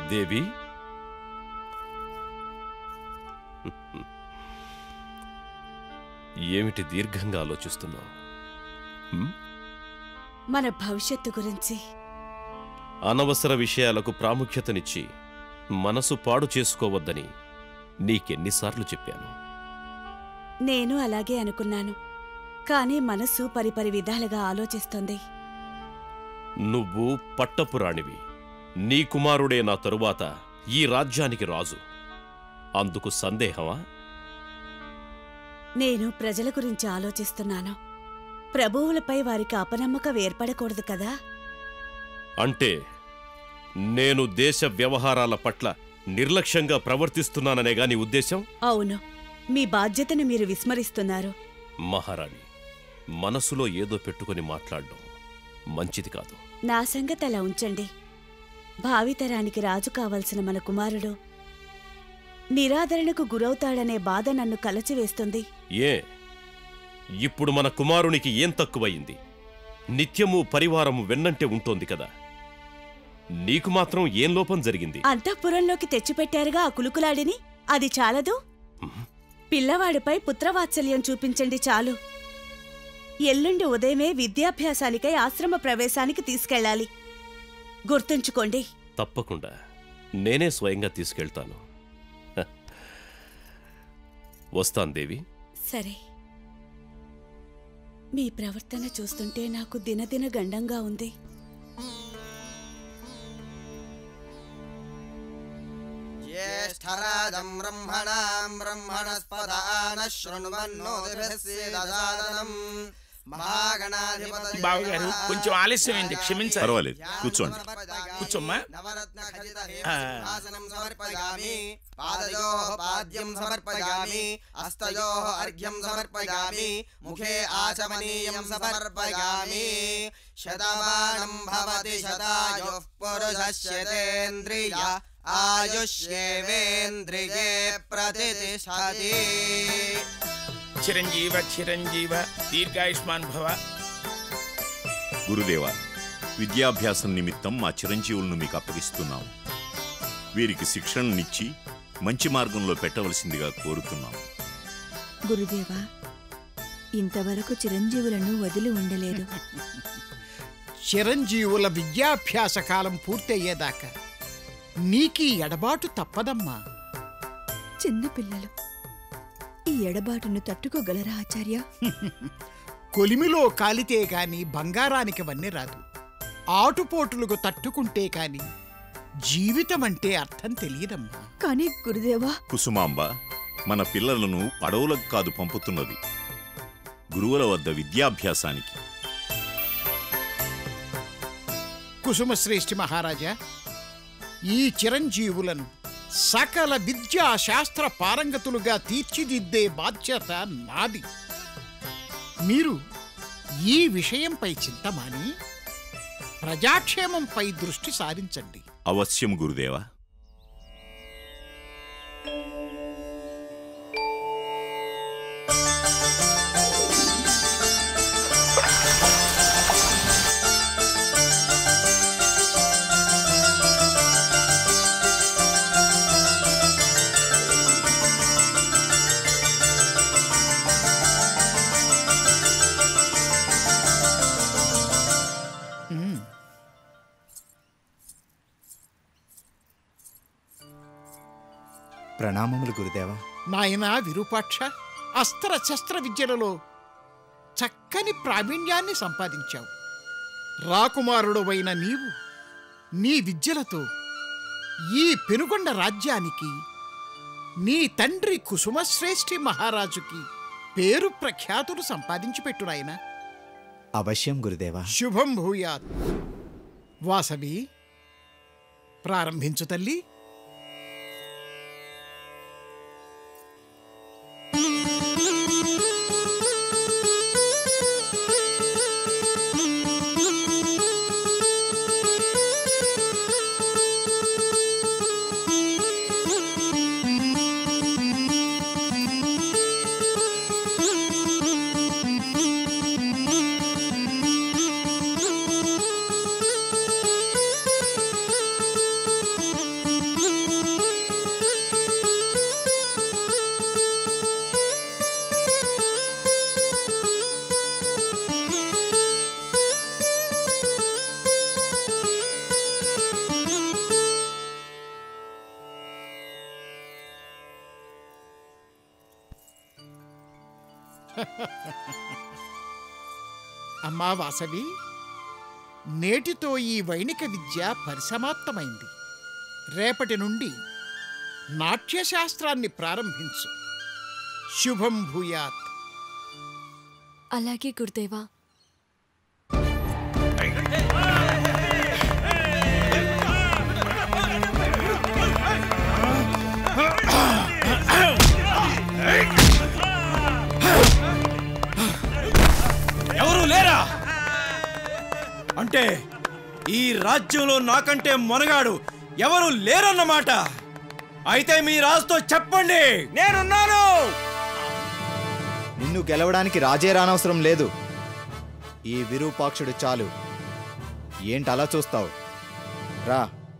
దేవి ఏమిటి దీర్ఘంగా ఆలోచిస్తున్నావు మన భవిష్యత్తు గురించి అనవసర విషయాలకు ప్రాముఖ్యతనిచ్చి మనసు పాడు చేసుకోవద్దని నీకెన్నిసార్లు చెప్పాను నేను అలాగే అనుకున్నాను కానీ మనసు పరిపరి విధాలుగా ఆలోచిస్తోంది నువ్వు పట్టపురాణివి నీ కుమారుడే నా తరువాత ఈ రాజ్యానికి రాజు అందుకు సందేహమా నేను ప్రజల గురించి ఆలోచిస్తున్నాను ప్రభువులపై వారికి అపనమ్మకం ఏర్పడకూడదు కదా అంటే నేను దేశ వ్యవహారాల పట్ల నిర్లక్ష్యంగా ప్రవర్తిస్తున్నాననేగా నీ ఉద్దేశం అవును మీ బాధ్యతను మీరు విస్మరిస్తున్నారు మహారాణి మనసులో ఏదో పెట్టుకొని మాట్లాడడం మంచిది కాదు నా సంగతి అలా ఉంచండి భావితరానికి రాజు కావలసిన మన కుమారుడు నిరాదరణకు గురవుతాడనే బాధ నన్ను కలచివేస్తుంది ఏ ఇప్పుడు మన కుమారునికి ఏం తక్కువయింది నిత్యము పరివారము వెన్నంటే ఉంటోంది కదా నీకు మాత్రం ఏం లోపం జరిగింది అంతఃపురంలోకి తెచ్చిపెట్టారుగా ఆ కులుకులాడిని అది చాలదు పిల్లవాడిపై పుత్రవాత్సల్యం చూపించండి చాలు ఎల్లుండి ఉదయమే విద్యాభ్యాసానికై ఆశ్రమ ప్రవేశానికి తీసుకెళ్ళాలి గుర్తుంచుకోండి తప్పకుండా నేనే స్వయంగా తీసుకెళ్తాను హ. వస్తాను దేవి సరే మీ ప్రవర్తన చూస్తుంటే నాకు దినదిన గండంగా ఉంది ज्येष्ठराजं ब्रह्मणां ब्रह्मणस्पदान शृण्वन्नोदिभिस्सीदसादनम् బావగారు కొంచెం ఆలస్యమైంది క్షమించాలి పర్వాలేదు కూర్చోండి కూర్చోమ్మా నవరత్న ఖచిత ఆ. సింహాసనం సమర్పయామి పాదయోః పాద్యం సమర్పయామి హస్తయోః అర్ఘ్యం సమర్పయామి ముఖే ఆచమనీయం సమర్పయామి శతమానం భవతి శతాయుః పురుషస్యతేంద్రియ ఆయుష్యేవేంద్రియే ప్రతిష్టతి చిరంజీవ చిరంజీవ దీర్ఘాయుష్మాన్ భవ గురుదేవ విద్యాభ్యాసం నిమిత్తం మా చిరంజీవులను మీకు అప్పగిస్తున్నాం వీరికి శిక్షణనిచ్చి మంచి మార్గంలో పెట్టవలసిందిగా కోరుతున్నాం గురుదేవా ఇంతవరకు చిరంజీవులను వదిలి ఉండలేదు చిరంజీవుల విద్యాభ్యాస కాలం పూర్తయ్యేదాకా నీకీ ఎడబాటు తప్పదమ్మా చిన్నపిల్లలు ఈ ఎడబాటును తట్టుకోగలరా ఆచార్య కొలిమిలో కాలితే గాని బంగారానికి వన్నె రాదు ఆటుపోటులకు తట్టుకుంటే కాని జీవితం అంటే అర్థం తెలియదమ్మా కానీ గురుదేవా కుసుమాంబ మన పిల్లలను పడవలకు కాదు పంపుతున్నది గురువుల వద్ద విద్యాభ్యాసానికి కుసుమశ్రేష్ఠి మహారాజా ఈ చిరంజీవులను సకల విద్యా శాస్త్ర పారంగతులుగా తీర్చిదిద్దే బాధ్యత నాది మీరు ఈ విషయంపై చింతమాని ప్రజాక్షేమంపై దృష్టి సారించండి అవశ్యం గురుదేవా ప్రణామములు గురుదేవా నాయనా విరూపాక్ష అస్త్ర శస్త్ర విద్యలలో చక్కని ప్రావీణ్యాన్ని సంపాదించావు రాకుమారుడవైన నీవు నీ విద్యలతో ఈ పెనుగొండ రాజ్యానికి నీ తండ్రి కుసుమశ్రేష్ఠి మహారాజుకి పేరు ప్రఖ్యాతులు సంపాదించి పెట్టు నాయనా అవశ్యం గురుదేవా శుభం భూయాత్ వాసవి ప్రారంభించు తల్లి అమ్మా వాసవి నేటితో ఈ వైణిక విద్య పరిసమాప్తమైంది రేపటి నుండి నాట్యశాస్త్రాన్ని ప్రారంభించు శుభం భూయాత్ అలాగే గురుదేవా ఎవరు లేరా అంటే ఈ రాజ్యంలో నాకంటే మొనగాడు ఎవరు లేరన్నమాట అయితే మీ రాజుతో చెప్పండి నేనున్నాను నిన్ను గెలవడానికి రాజే రానవసరం లేదు ఈ విరూపాక్షుడు చాలు ఏంటి అలా చూస్తావు రా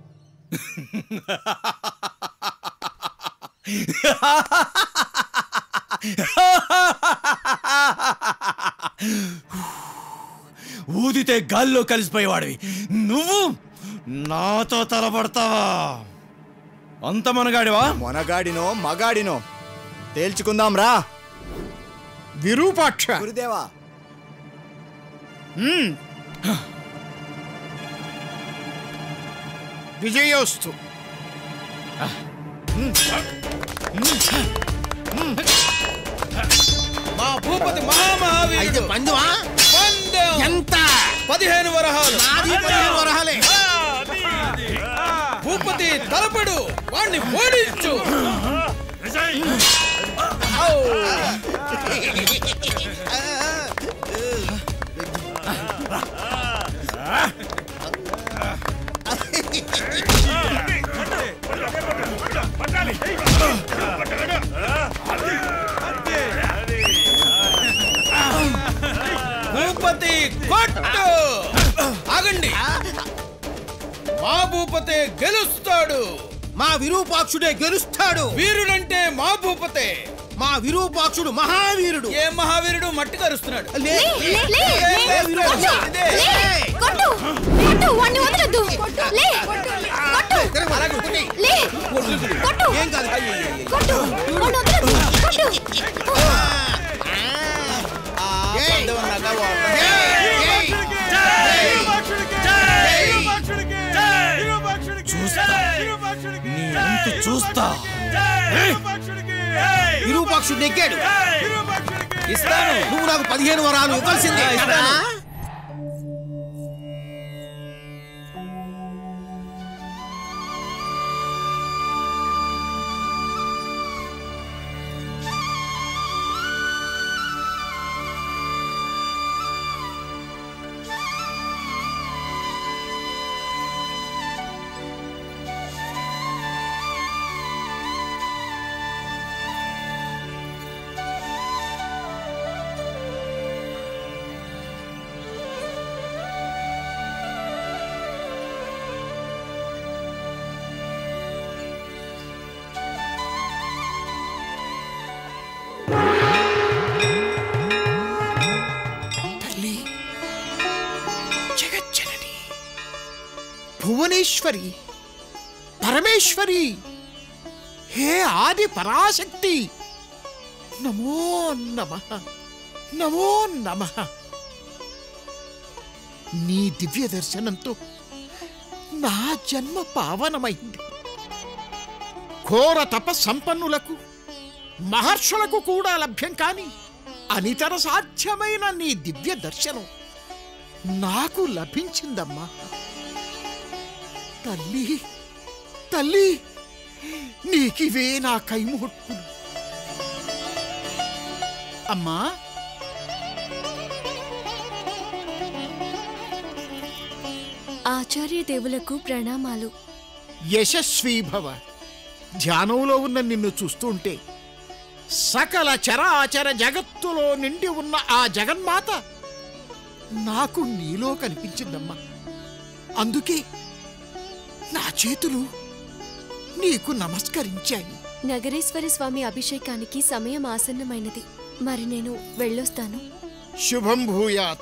ఊదితే గాల్లో కలిసిపోయేవాడివి నువ్వు నాతో తలపడతావా అంత మనగాడివా మొనగాడినో మగాడినో తేల్చుకుందాం రా విరూపాక్ష గురుదేవా మ్మ్. విజయోస్తు మా భూపతి మహామహావీరుడు పందువా పందెం ఎంత పదిహేను వరహాలు నాది పదిహేను వరహాలే భూపతి తలపడు వాణ్ణి ఓడించు భూపతి కొట్టు ఆగండి మా భూపతే గెలుస్తాడు మా విరూపాక్షుడే గెలుస్తాడు వీరుడంటే మా భూపతే మా విరూపాక్షుడు మహావీరుడు ఏ మహావీరుడు మట్టి కరుస్తున్నాడు లే, లే, లే, లే, లే, లే, విరూపాక్ష. ఇదే. లే, కొట్టు కొట్టు వాణ్ణి వదలొద్దు లే కొట్టు అలాగే కొట్టేయ్. లే కొట్టు ఏం కాదు కొట్టు వాణ్ణి వదలొద్దు కొట్టు ఏయ్. ఏయ్. ఏయ్. నీ అంతు చూస్తా విరూపాక్షుడు నెగ్గాడు ఇస్తాను నువ్వు నాకు పదిహేను వరాలు ఇవ్వాల్సిందే ఆ, ఇస్తాను. ఆ? తల్లి జగజ్జనని భువనేశ్వరి పరమేశ్వరి హే ఆది పరాశక్తి నమో నమ నమో నమ నీ దివ్య దర్శనంతో నా జన్మ పావనమైంది ఘోర తప సంపన్నులకు మహర్షులకు కూడా లభ్యం కాని అనితర సాధ్యమైన నీ దివ్య దర్శనం నాకు లభించిందమ్మా తల్లి తల్లి నీకివే నా కైముహుట్టులు అమ్మా ఆచార్య దేవులకు ప్రణామాలు యశస్వీ భవ ధ్యానంలో ఉన్న నిన్ను చూస్తుంటే సకల చరాచర జగత్తులో నిండి ఉన్న ఆ జగన్మాత నాకు నీలో కనిపించిందమ్మా అందుకే నా చేతులు నీకు నమస్కరించాయి నగరేశ్వరి స్వామి అభిషేకానికి సమయం ఆసన్నమైనది మరి నేను వెళ్ళొస్తాను శుభం భూయాత్